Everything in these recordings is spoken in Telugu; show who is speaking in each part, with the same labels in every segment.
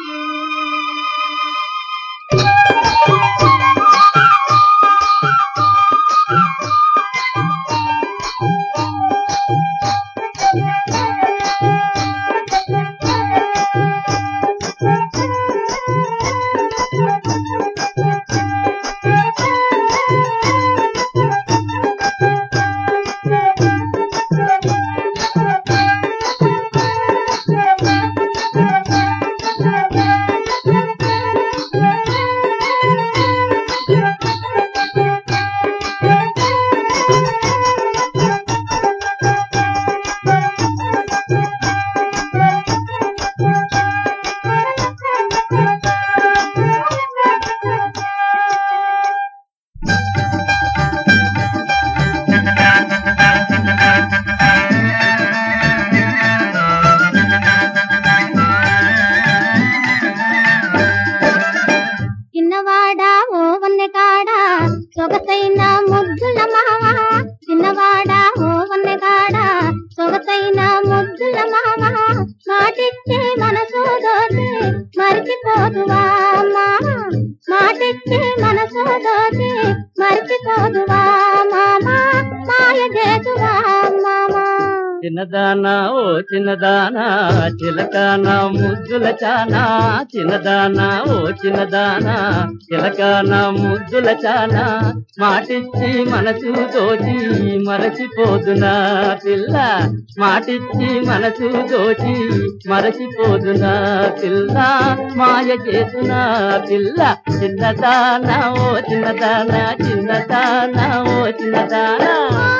Speaker 1: చిన్నవాడా ఓ వన్నెకాడా సొగసైన ముద్దుల మామ చిన్నవాడా ఓ వన్నెకాడా సొగసైన ముద్దుల మామ మాటిచ్చే మనసు దోచి మరిచిపోదువా మామ మాటిచ్చే మనసు దోచి మరిచిపోదువా మామ మాయ చేతువా మామ
Speaker 2: చిన్నదానా ఓ చిన్నదానా చిలకానా ముద్దుల చానా చిన్నదానా ఓ చిన్నదానా చిలకానా ముద్దుల చానా మాటిచ్చి మనసు దోచి మరచిపోదునా పిల్ల మాటిచ్చి మనసు దోచి మరచిపోదునా పిల్ల మాయ చేతునా పిల్ల చిన్నదానా ఓ చిన్నదానా చిన్నదానా ఓ చిన్నదానా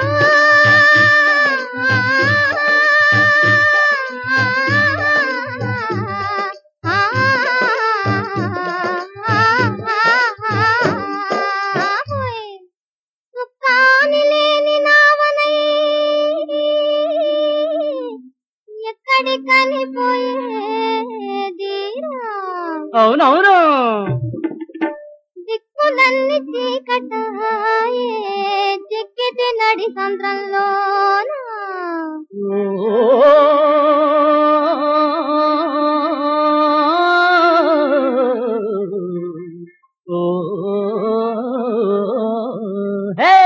Speaker 1: ఎక్కడికని పోయేదీరా
Speaker 2: అవునవును
Speaker 1: దిక్కులన్నీ చీకటాయే చిక్కిటి నడి సంద్రంలోన
Speaker 2: ఓ హే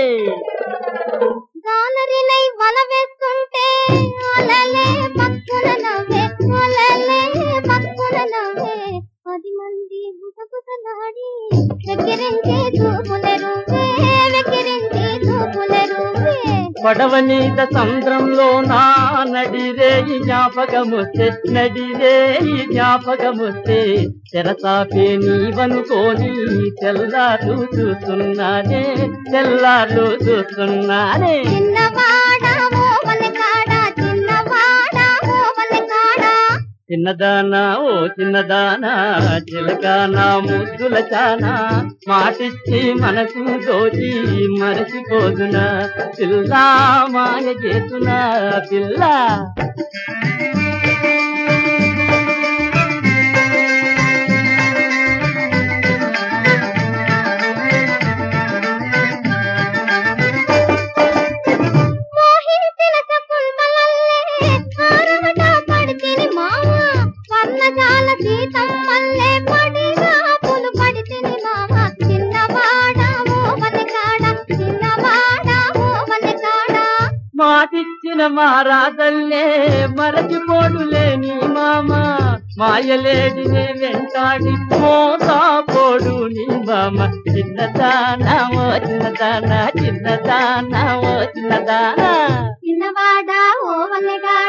Speaker 1: గాలరినై వల వేస్తుంటే అలలే పక్కున నవ్వే అలలే పక్కున నవ్వే పది మంది గుసగుసలాడి వెక్కిరించే చూపులెరువే వెక్కిరించే చూపులెరువే
Speaker 2: పడవనీత సంద్రంలో నా నడిరే ఈ జ్ఞాపకముస్తే నడిరే ఈ జ్ఞాపకముస్తే తెరసాపే నీవనుకోని తెల్లారు చూస్తున్నానే తెల్లారు చూస్తున్నానే
Speaker 1: చిన్నవాడా ఓ వలకాడా చిన్నవాడా ఓ వలకాడా
Speaker 2: చిన్నదానా ఓ చిన్నదానా చిలకానా ముద్దుల చానా మాటిచ్చి మనసు దోచి మరచిపోదునా పిల్ల మాయ చేతునా పిల్ల
Speaker 1: మోహించిన శకుంతలల్లే హారమట పడితిని మామ వర్ణజాల సీతమ్మల్లే పడిగా పులు పడితిని మామ చిన్నవాడా ఓ వనకాడ చిన్నవాడా ఓ వనకాడ
Speaker 2: మాటిచ్చిన మారాదల్లే మరచిపోడులే నీ మామ మాయలేడినే వెంటాడి మోసాపోడు నీ మామ చిన్నదానా ఓ చిన్నదానా చిన్నదానా ఓ చిన్నదానా
Speaker 1: చిన్నవాడా ఓ వనకాడ